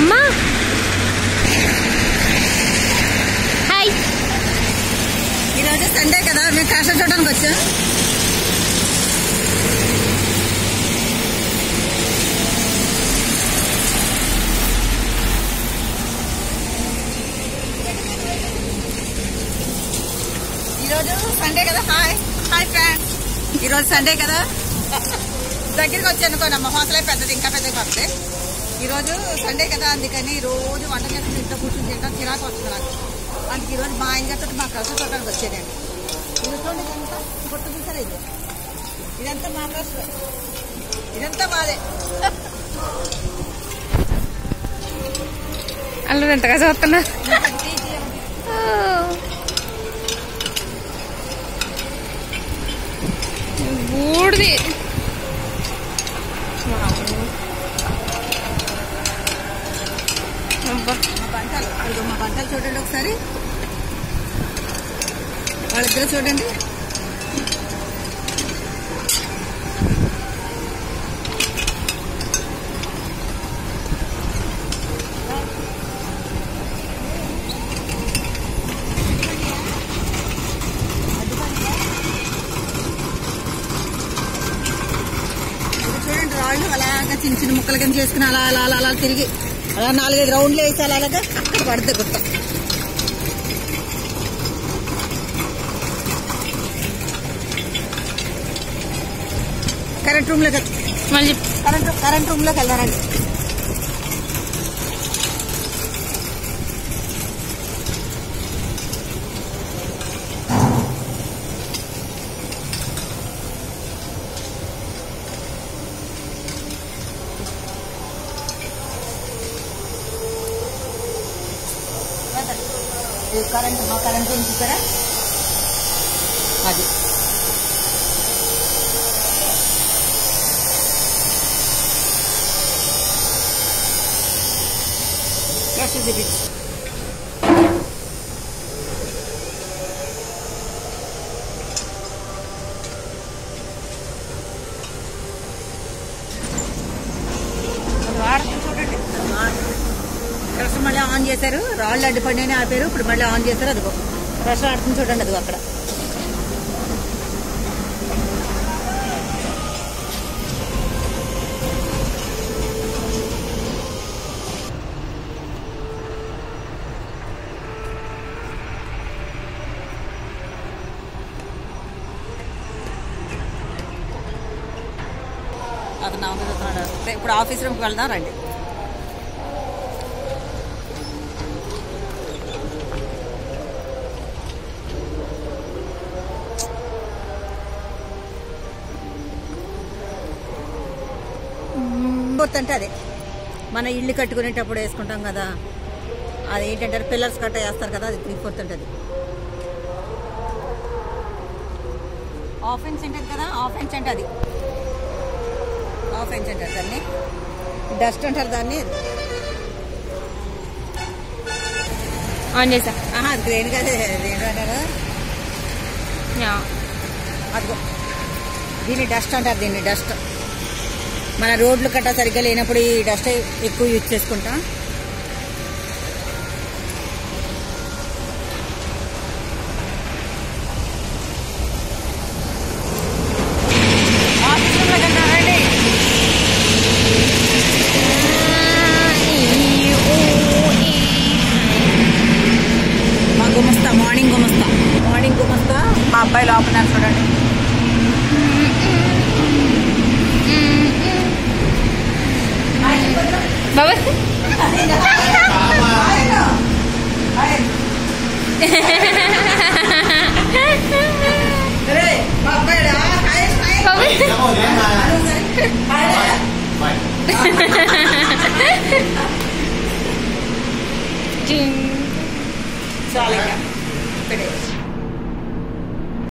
అమ్మా హాయ్ ఈరోజు సండే కదా మేము కష్టం చూడడానికి వచ్చాం ఈరోజు సండే కదా హాయ్ హాయ్ ఫ్రెండ్స్ ఈరోజు సండే కదా దగ్గరికి వచ్చి అనుకోండి అమ్మ హోసలే పెద్దది ఇంకా పెద్దది పడితే ఈరోజు సండే కదా అందుకని రోజు వంట చేసుకుని ఇంట్లో కూర్చొని తింటాం చిరాకు వస్తుంది నాకు అందుకే ఈరోజు మా ఆయన చేత మా కలిసి చూడడానికి వచ్చేదండి ఇది చూడండి ఇదంతా గుర్తు చూసారా ఇది ఇదంతా మా కష్టం ఇదంతా మాదే అల్లు ఎంతగా చూస్తున్నా బూడిది అబ్బా మా పంటలు అదిగో మా పంటలు చూడండి ఒకసారి వాళ్ళిద్దరు చూడండి ఇది చూడండి రాళ్ళు అలాగా చిన్న చిన్న ముక్కలు కింద చేసుకుని అలా అలా అలా అలా తిరిగి అలా నాలుగైదు రౌండ్లు వేసి అలా అలాగా అక్కడ పడుతుంది గుట్ట కరెంట్ రూమ్ లోకి మళ్ళీ కరెంట్ కరెంట్ రూమ్ లోకి వెళ్దారండి ఇది కరెంట్ మా కరెంట్ రూమ్ చూసారా అది Yes, is it? చూడండి ప్రశ్న మళ్ళీ ఆన్ చేశారు రాళ్ళు అడ్డుపడిని ఆపారు ఇప్పుడు మళ్ళీ ఆన్ చేశారు అదిగో ప్రశ్న ఆడుతుంది చూడండి అదిగో అక్కడ అతను అవును చూస్తున్నాడు ఇప్పుడు ఆఫీస్ రూమ్కి వెళ్దాం రండి ఫోర్త్ అంటే అదే మన ఇల్లు కట్టుకునేటప్పుడు వేసుకుంటాం కదా అది ఏంటంటే పిల్లర్స్ కట్ట వేస్తారు కదా అది త్రీ ఫోర్త్ ఉంటుంది ఆఫ్ ఇంచ్ ఉంటుంది కదా ఆఫ్ ఇంచ్ అంటే అది ఆఫ్ ఇంచ్ అంటారు దాన్ని డస్ట్ అంటారు దాన్ని ఆన్ చేసా ఆహా అది గ్రెయిన్ కదా ఏంటంటారు యా. అదిగో దీన్ని డస్ట్ అంటారు దీన్ని డస్ట్ మన రోడ్లు కట్ట సరిగ్గా లేనప్పుడు ఈ డస్ట్ ఎక్కువ యూజ్ చేసుకుంటాం ఆఫీస్ రూమ్లోకి వెళ్దాం రండి. మా గుమస్తా మార్నింగ్ గుమస్తా మార్నింగ్ గుమస్తా మా అబ్బాయి లోపల చూడండి బాబా మా అబ్బాయి బాబా చాలా ఇంకా. ఇక్కడే.